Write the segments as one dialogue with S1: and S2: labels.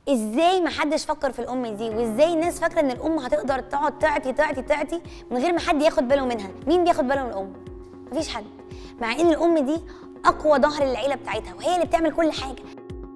S1: ازاي ما حدش فكر في الام دي وازاي الناس فاكره ان الام هتقدر تقعد تعطي تعطي تعطي من غير ما حد ياخد باله منها مين بياخد باله من الام مفيش حد مع ان الام دي اقوى ظهر للعيله بتاعتها وهي اللي بتعمل كل حاجه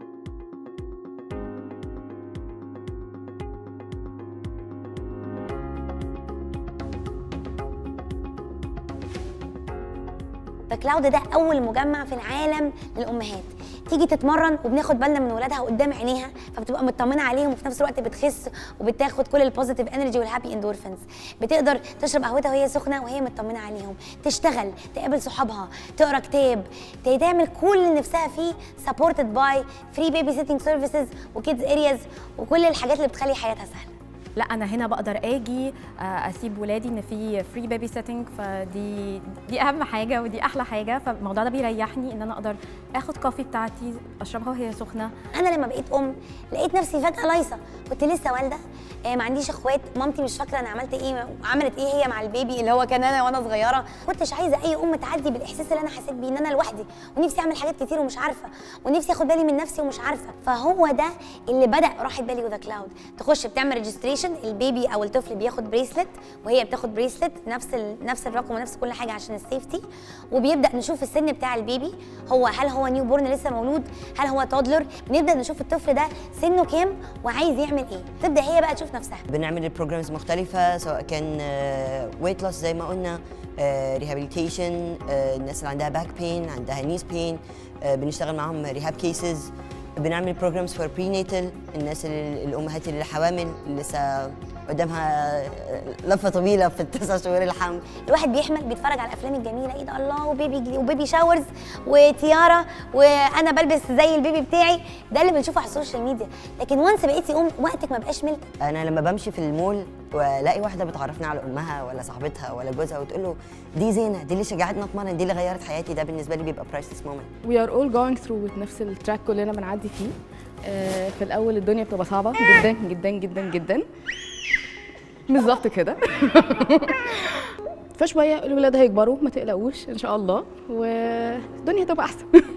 S1: ذا كلاود ده اول مجمع في العالم للامهات تيجي تتمرن وبناخد بالنا من ولادها قدام عينيها فبتبقى مطمنه عليهم وفي نفس الوقت بتخس وبتاخد كل البوزيتيف انرجي والهابي اندورفينز بتقدر تشرب قهوتها وهي سخنه وهي مطمنه عليهم تشتغل تقابل صحابها تقرا كتاب ت- تعمل كل اللي نفسها فيه سبورتد باي فري بيبي سيتنج سيرفيسز وكيدز ارياز وكل الحاجات اللي بتخلي حياتها سهله
S2: لا انا هنا بقدر اجي آه، اسيب ولادي ان في فري بيبي سيتنج فدي دي اهم حاجه ودي احلى حاجه فالموضوع ده بيريحني ان انا اقدر اخد كوفي بتاعتي اشربها وهي سخنه
S1: انا لما بقيت ام لقيت نفسي فجاه لايصه كنت لسه والده آه، ما عنديش اخوات مامتي مش فاكره انا عملت ايه عملت ايه هي مع البيبي اللي هو كان انا وانا صغيره كنتش عايزه اي ام تعدي بالاحساس اللي انا حسيت بيه ان انا لوحدي ونفسي اعمل حاجات كتير ومش عارفه ونفسي اخد بالي من نفسي ومش عارفه فهو ده اللي بدا راحت بالي وذا كلاود تخش بتعمل ريجستريشن البيبي او الطفل بياخد بريسلت وهي بتاخد بريسلت نفس ال... نفس الرقم ونفس كل حاجه عشان السيفتي وبيبدا نشوف السن بتاع البيبي هو هل هو نيو بورن لسه مولود هل هو تودلر بنبدا نشوف الطفل ده سنه كام وعايز يعمل ايه تبدا هي بقى تشوف نفسها
S3: بنعمل البروجرامز مختلفة سواء كان ويت لوس زي ما قلنا ريهابيليتيشن الناس اللي عندها باك بين عندها نيز بين بنشتغل معاهم ريهاب كيسز بنعمل بروجرامز فور برينيتال الناس اللي الامهات اللي حوامل اللي لسه قدامها آه، لفه طويله في التسع شهور الحمل
S1: الواحد بيحمل بيتفرج على الافلام الجميله ايه ده الله وبيبي جديد وبيبي شاورز وتيارا وانا بلبس زي البيبي بتاعي ده اللي بنشوفه على السوشيال ميديا لكن وانس بقيتي ام وقتك ما بقاش ملك
S3: انا لما بمشي في المول والاقي واحده بتعرفني على امها ولا صاحبتها ولا جوزها وتقول له دي زينه دي اللي شجعتني اتمرن دي اللي غيرت حياتي ده بالنسبه لي بيبقى برايسلس مومنت
S4: we are all going through with نفس التراك كلنا بنعدي فيه آه، في الاول الدنيا بتبقى صعبه جدا جدا جدا جدا بالظبط كده فشويه الولاد هيكبروا ما تقلقوش ان شاء الله والدنيا تبقى احسن